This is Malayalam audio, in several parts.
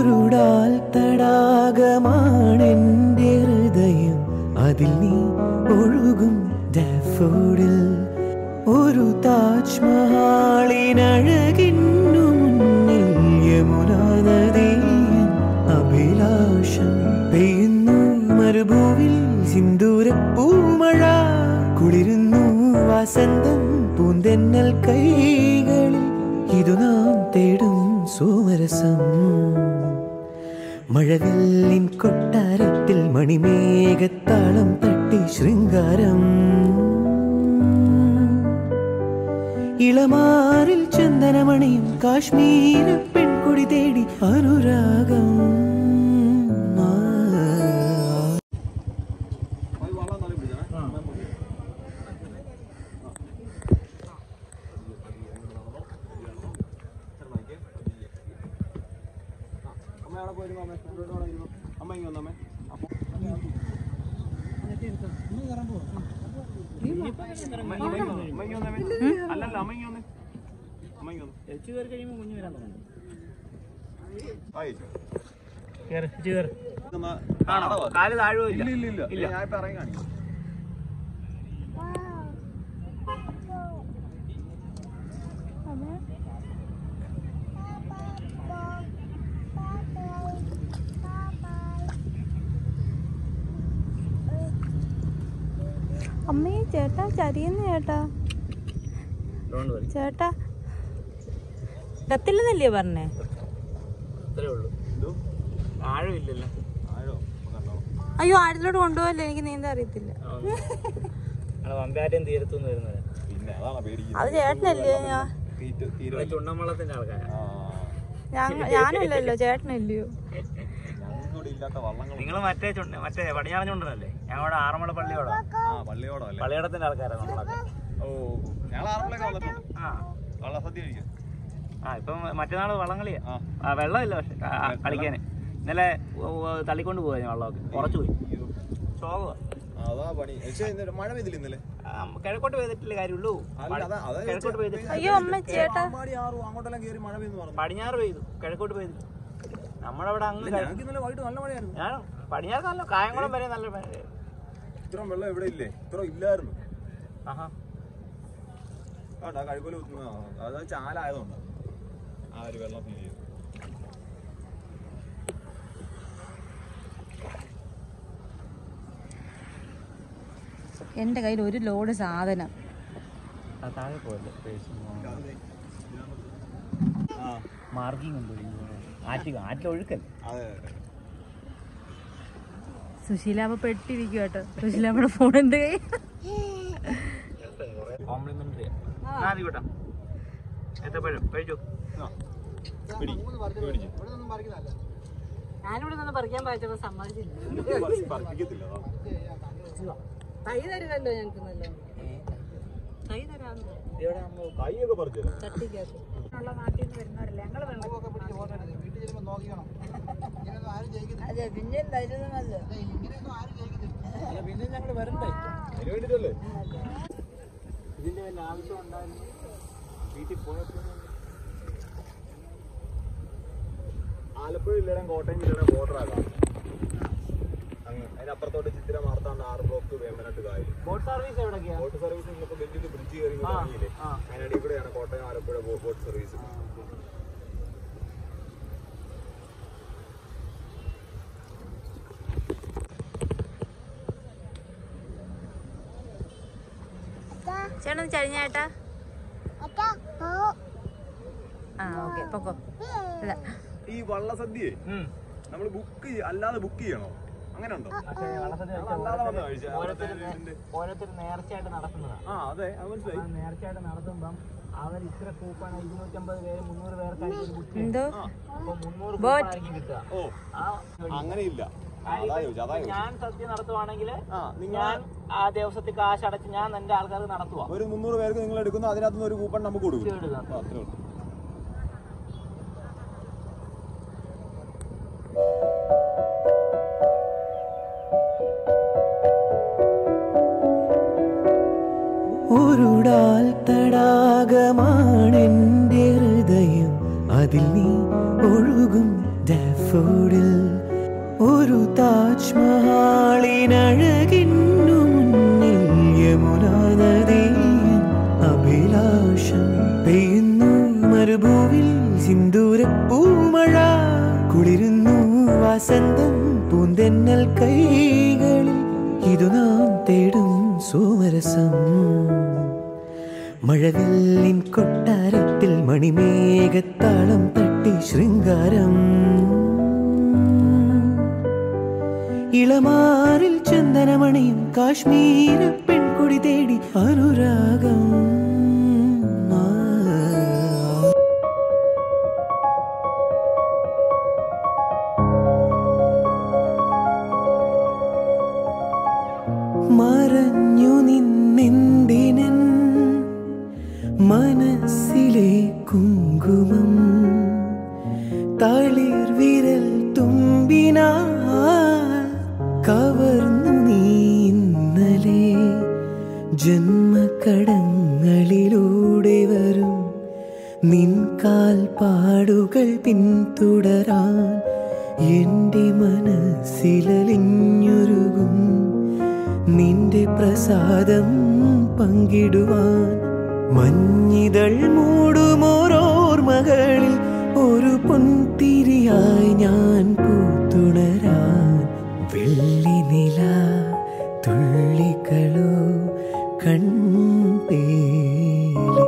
ഒരുടാൽ തടാകമാണെന്റെ ഹൃദയം അതിൽ നീ ഒഴുകും ഡാഫോഡിൽ ഒരു താജ്മഹാളിനഴകിന്നു മുന്നിൽ യമുനാ നദിയൻ അഭിലാഷം പെയ്യുന്നു മരുഭൂവിൽ സിന്ദൂര പൂമഴ കുളിരുന്നു വസന്തം പൂന്തെന്നൽ കൈകളിൽ ഇതു നാം തേടും സോമരസം മഴവില്ലിൻ കൊട്ടാരത്തിൽ മണിമേഘത്താളം തട്ടി ശൃംഗാരം ഇളമാറിൽ ചന്ദനമണിയും കാശ്മീര പെൺകുടി തേടി അനുരാഗം ആ. അല്ലല്ല അമ്മയ്ക്ക് വന്നേ അമ്മയ്ക്ക് വന്നു കാല് താഴുവോ ഇല്ല ഇല്ല ഇല്ല ഇല്ല ഞാൻ ഇപ്പൊ ഇറങ്ങി കാണിക്കാം അമ്മേ ചേട്ടാ ചരിയുന്നു ചേട്ടാ ചേട്ടാ കത്തില്ലെന്നല്ലേ പറഞ്ഞേ അത്രേ ഉള്ളൂ ആഴമില്ലല്ലോ ആഴോ കണ്ടോ അയ്യോ ആഴത്തിലോട്ട് കൊണ്ടുപോകല്ലേ എനിക്ക് നീന്താൻ അറിയത്തില്ല വമ്പാറ്റം തീരത്തുനിന്ന് വരുന്നത് പിന്നെ അതാണ് പേടിക്കുന്നത് അത് ചേട്ടനല്ലേ ഞാൻ ചുണ്ടമ്പളത്തിന്റെ ആൾക്കാരാ ഞാൻ- ഞാനല്ലല്ലോ ചേട്ടനല്ലയോ നിങ്ങൾ മറ്റേ ചുണ്ട മറ്റേ പടിഞ്ഞാറൻ ചുണ്ടനല്ലേ ഞങ്ങളുടെ ആറന്മുള പള്ളിയോടോ പള്ളിയോടോ അല്ലേ പള്ളിയോടത്തിന്റെ ആൾക്കാരാ നമ്മളൊക്കെ ഓ ഞങ്ങൾ ആറന്മുളയൊക്കെ വന്നിട്ടുണ്ട് ആ വള്ളസദ്യ കഴിക്കാൻ ആ ഇപ്പം മറ്റന്നാള് വള്ളംകളിയാ ആ. ആ വെള്ളമില്ല പക്ഷെ ആ, ആ, കളിക്കാന് ഇന്നലെ ഉ, ഉ, തള്ളിക്കൊണ്ട് പോയി വെള്ളമൊക്കെ കുറച്ചു പോയി ശോകമാ അതാ പണി പക്ഷേ ഇന്നലെ മഴ പെയ്തില്ല ഇന്നലെ ആ, കിഴക്കോട്ട് പെയ്തിട്ടില്ല കാര്യമുള്ളൂ അല്ല, അതാ- അതാ കിഴക്കോട്ട് പെയ്തിട്ടില്ല അയ്യോ അമ്മ ചേട്ടാ അമ്മാടി ആറും അങ്ങോട്ടെല്ലാം കയറി മഴ പെയ്യുന്നു പറഞ്ഞു പടിഞ്ഞാറ് പെയ്തു കിഴക്കോട്ട് പെയ്തു നമ്മളവിടെ അങ്ങ് കഴി- ഞങ്ങൾക്ക് ഇന്നലെ വൈകിട്ട് നല്ല മഴയായിരുന്നു ഞാൻ പടിഞ്ഞാറ് നല്ല കായംകുളം വരെ നല്ല മഴ ഇത്രയും വെള്ളം എവിടെ ഇല്ലേ ഇത്ര ഇല്ലായിരുന്നു ആഹാ ആ കഴിക്കോല് കുത്തുന്ന അത് ചാലായതുകൊണ്ട് ആ ഒരു വെള്ളം ഫീൽ ചെയ്തു എന്റെ കയ്യിൽ ഒരു ലോഡ് സാധനം ആ താഴെ പോയല്ലേ ആ മാർക്കിംഗ് ഉണ്ട് ആറ്റിൽ ആറ്റിൽ ഒഴുക്കല്ലേ അതെ സുശീലാമ്മ പെട്ടിരിക്കും കേട്ടോ സുശീലാമ്മയുടെ ഫോൺ എന്റെ കൈ കോംപ്ലിമെന്ററി ആദ്യം കേട്ടോ എത്തപ്പഴം കഴിച്ചു ആ. പിടി പിടിച്ച് ഞാനിവിടെ നിന്ന് പറിക്കാൻ പറ്റുമ്പോൾ സമ്മതിച്ചില്ല പറി- പറിപ്പിക്കത്തില്ല അതാ. തൈ തരുമല്ലോ ഞങ്ങൾക്ക് നല്ല തൈ തരാമെന്ന് കൈയൊക്കെ പറിച്ചു ചട്ടിക്കകത്ത് ഉള്ള നാട്ടിൽ നിന്ന് വരുന്നവരല്ല ഞങ്ങൾ അതെ പിന്നെ തരുന്നല്ലോ പിന്നെ ഞങ്ങൾ വരണ്ടേ അതിന് വേണ്ടിട്ടല്ലേ ഇതിന്റെ വല്ല ആവശ്യം ഉണ്ടായിരുന്നു വീട്ടിൽ പോയപ്പോൾ ആലപ്പുഴ ജില്ലയുടെയും കോട്ടയം ജില്ലയുടെയും ബോർഡർ ആകാം അങ്ങ് അതിനപ്പുറത്തോട്ട് ചിത്തിര മാർത്താണ്ട് ആറ് ബ്ലോക്ക് വേമ്പനാട്ട് കായൽ ബോട്ട് സർവീസ് എവിടൊക്കെയാ ബോട്ട് സർവീസ് ഇന്നിപ്പോ വലിയൊരു ബ്രിഡ്ജ് കയറി ആ, ഇറങ്ങിയില്ലേ ആ. അതിനടിയിൽ കൂടെയാണ് കോട്ടയം ആലപ്പുഴ ബോ- ബോട്ട് സർവീസ് ചേട്ടൻ ചരിഞ്ഞേട്ടാ ആ ഓക്കെ പൊക്കോ അല്ല ഈ വള്ളസദ്യയെ നമ്മൾ ബുക്ക് അല്ലാതെ ബുക്ക് ചെയ്യണോ അങ്ങനെ ഉണ്ടോ പക്ഷേ വള്ളസദ്യ കഴിച്ചാൽ അല്ലാതെ വന്ന് കഴിച്ചാ ഓരോരുത്തർ ഓരോരുത്തർ നേർച്ചയായിട്ട് നടത്തുന്നതാണ് ആ അതെ അത് ആ മനസ്സിലായി നേർച്ചയായിട്ട് നടത്തുമ്പം അവർ ഇത്ര കൂപ്പാണ് ഇരുന്നൂറ്റമ്പത് പേര് മുന്നൂറ് പേർക്കായിരിക്കും ബുക്ക് എന്തോ അപ്പൊ മുന്നൂറ് Boat. കൂപ്പായിരിക്കും കിട്ടുക ഓ ആ അങ്ങനെ ഇല്ല അതാ ചോദിച്ചു അതാ ചോദിച്ചു ഞാൻ സദ്യ നടത്തുവാണെങ്കിൽ ആ നിങ്ങൾ ഞാൻ ആ ദിവസത്തിൽ കാശ് അടച്ച് ഞാൻ എന്റെ ആൾക്കാർക്ക് നടത്തുവാ ഒരു മുന്നൂറ് പേർക്ക് നിങ്ങൾ എടുക്കുന്നു അതിനകത്തുനിന്ന് ഒരു കൂപ്പൺ നമുക്ക് കൊടുക്കും ഇടുക. ആ, അത്രേ ഉള്ളൂ ഒരുടാൽ തടാകമാണെന്റെ ഹൃദയം അതിൽ നീ ഒഴുകും ഡാഫ ഓക്സ്ഫോർഡിൽ ഒരു താജ്മഹാളിനഴകിന്നു മുന്നിൽ യമുനാ നദിയിൽ അഭിലാഷം പെയ്യുന്നു മരുഭൂവിൽ സിന്ദൂര പൂമഴ കുളിരുന്നു വസന്തം പൂന്തെന്നൽ കൈകളിൽ ഇതു നാം തേടും സോമരസം മഴവില്ലിൻ കൊട്ടാരത്തിൽ മണിമേഘത്താളം തട്ടി ശൃംഗാരം ഇളമാറിൽ ചന്ദനമണിയും കാശ്മീര പെൺകുടി തേടി അനുരാഗം ആ. മറഞ്ഞു നിന്നെന്തിനൻ മനസ്സിലെ കുങ്കുമം തളിർ വിരൽ തുമ്പിനാൽ കവർന്നു നീ ഇന്നലെ ജന്മക്കടങ്ങളിലൂടെ വരും നിൻ കാൽപ്പാടുകൾ പിന്തുടരാൻ എൻ്റെ മനസ്സിലലിഞ്ഞൊരുകും നിന്റെ പ്രസാദം പങ്കിടുവാൻ മഞ്ഞിതൾ മൂടുമോരോർമകളിൽ ഒരു പൊൻതിരിയായി ഞാൻ പൂത്തുണരാൻ വെള്ളി നില തുള്ളികളോ കൺപേലി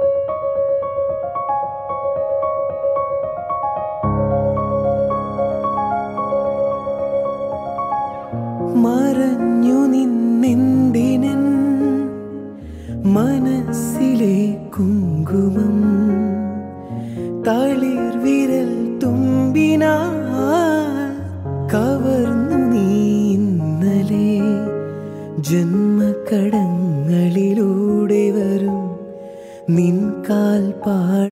മറഞ്ഞു നിന്നെന്തിനൻ മനസ്സിലെ കുങ്കുമം തളിർ വിരൽ തുമ്പിനാൽ കവർന്നു നീ ഇന്നലെ ജന്മക്കടങ്ങളിലൂടെ വരും നിൻ കാൽപ്പാട്